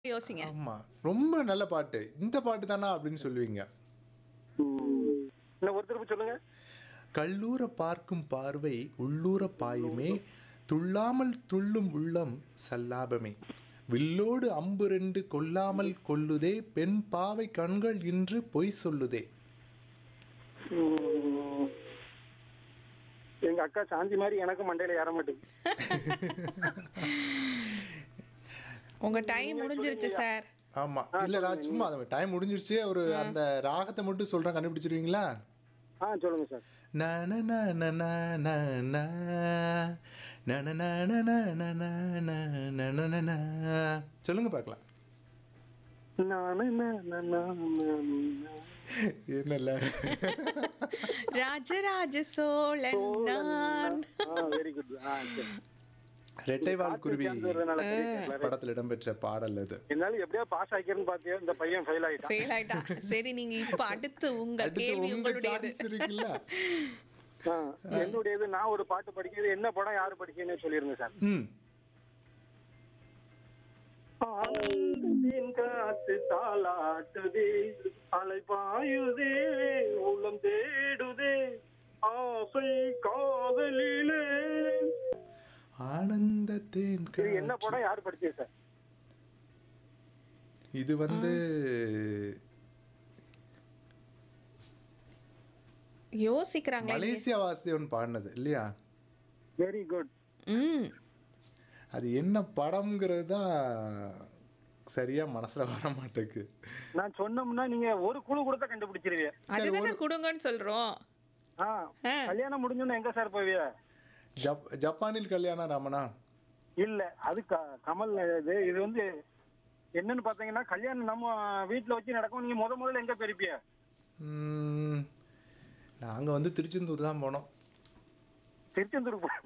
யோசிங்க ஆமா ரொம்ப நல்ல பாட்டு இந்த பாட்டு தானா அப்படின்னு சொல்லுவீங்க ம். இன்னும் ஒரு திருப்பி சொல்லுங்க கல்லூர பார்க்கும் பார்வை உள்ளூர பாயுமே துள்ளாமல் துள்ளும் உள்ளம் சல்லாபமே வில்லோடு அம்பு ரெண்டு கொல்லாமல் கொல்லுதே பெண் பாவை கண்கள் இன்று பொய் சொல்லுதே ம். எங்க அக்கா சாந்தி மாதிரி எனக்கும் மண்டையில ஏற மாட்டேங்குது உங்க டைம் முடிஞ்சிருச்சு சார் ஆமா இல்ல நான் சும்மா டைம் முடிஞ்சிருச்சு ஒரு அந்த ராகத்தை மட்டும் சொல்றேன் கண்டுபிடிச்சிருவீங்களா ஆ சொல்லுங்க சார் ந ந ந ந ந ந ந. ந ந ந ந ந ந ந ந ந ந ந ந. சொல்லுங்க பார்க்கலாம் நானு நா- நா- நா- நா- நா. என்னல்ல ராஜராஜ சோழன் நான் ஆ வெரி குட் ஆ சரி ரெட்டை வால் குருவி சேர்ந்ததுனால தெரியுதுங்களா? படத்தில் இடம்பெற்ற பாடல் அது என்னால எப்படியா பாஸ் ஆக்கிறேன்னு பாத்தியா இந்த பையன் ஃபெயில் ஆயிட்டான் ஃபெயில் ஆயிட்டா சரி நீங்க இப்ப அடுத்து உங்க அடுத்து கேள்வி உங்க உங்களுடையது சான்ஸ் இருக்குல்ல ஆ, என்னுடையது நான் ஒரு பாட்டு படிக்கிறது என்ன படம் யாரு படிக்கணும்னு சொல்லிருங்க சார் ம் ஆனந்தத்தின் காத்து தாளாட்டுதே அலை பாயுதே உள்ளம் தேடுதே ஆசை காதலிலே ஆனந்தத்தேன் இது என்ன காற்று. படம் யாரு படிச்சது சார் இது வந்து யோசிக்கிறாங்களே மலேசியா வாசுதேவன் பாடினது இல்லையா வெரி குட் ம் அது என்ன படம்ங்கிறது தான் சரியா மனசுல வர மாட்டேக்கு நான் சொன்னோம்னா நீங்க ஒரு குழு கொடுத்தா கண்டுபிடிச்சிருவீங்க அதுதானே கொடுங்கன்னு சொல்றோம் ஆ ஆ. கல்யாணம் முடிஞ்சோன்னு எங்க சார் போவிய ஜப் ஜப்பானில் கல்யாணம் ராமனா இல்ல அது க- கமல் இது இது வந்து என்னன்னு பாத்தீங்கன்னா கல்யாணம் நம்ம வீட்டுல வச்சு நடக்கும் நீங்க முத முதல்ல எங்க போயிருப்பிய ம், நாங்க வந்து திருச்செந்தூர் தான் போனோம் திருச்செந்தூர் போ-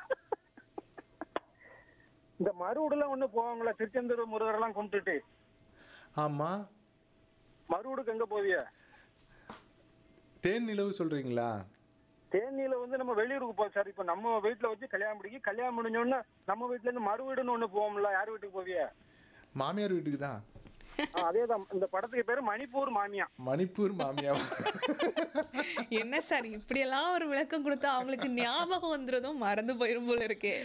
இந்த மறுவூடுலாம் ஒண்ணு போவாங்களா திருச்செந்தூர் முருகர் எல்லாம் கும்பிட்டுட்டு ஆமா மறுவூடுக்கு எங்க போவிய தேன் நிலவு சொல்றீங்களா தேனியில வந்து நம்ம வெளியூருக்கு போவோம் சார் இப்ப நம்ம வீட்டுல வச்சு கல்யாணம் முடிக்கி கல்யாணம் முடிஞ்சோன்னா நம்ம வீட்டுல இருந்து மறு வீடுன்னு ஒண்ணு போவோம்ல யார் வீட்டுக்கு போவிய மாமியார் வீட்டுக்கு தான் அதேதான் இந்த படத்துக்கு பேரு மணிப்பூர் மாமியா மணிப்பூர் மாமியா என்ன சார் இப்படியெல்லாம் ஒரு விளக்கம் கொடுத்தா அவங்களுக்கு ஞாபகம் வந்துறதும் மறந்து போயிரும் போல இருக்கே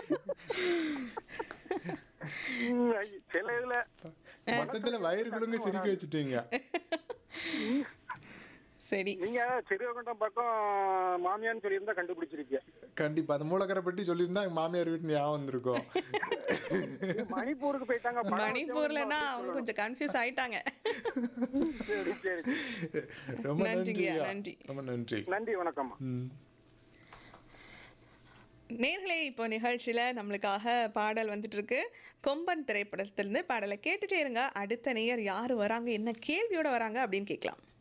ம், ஐ, சில இதுல மொத்தத்துல வயிறு குடுங்க சிரிக்க வச்சுட்டீங்க சரி நீங்க சிறுவகண்டம் பக்கம் மாமியான்னு சொல்லியிருந்தா கண்டுபிடிச்சிருப்பீங்க கண்டிப்பா அந்த மூலக்கரை பற்றி சொல்லியிருந்தா எங்க மாமியார் வீட்டு ஞாபகம் வந்திருக்கும் மணிப்பூருக்கு போயிட்டாங்க படம் மணிப்பூர்லனா அவங்க கொஞ்சம் கன்ஃபியூஸ் ஆயிட்டாங்க சரி சரி ரொம்ப நன்றிங்கய்யா, நன்றி நன்றி. ரொம்ப நன்றி நன்றி வணக்கம்மா ம். நேர்களே இப்போ நிகழ்ச்சியில் நம்மளுக்காக பாடல் வந்துட்டு இருக்கு கொம்பன் திரைப்படத்திலிருந்து பாடலை கேட்டுட்டே இருங்க அடுத்த நேயர் யார் வராங்க என்ன கேள்வியோட வராங்க அப்படின்னு கேட்கலாம்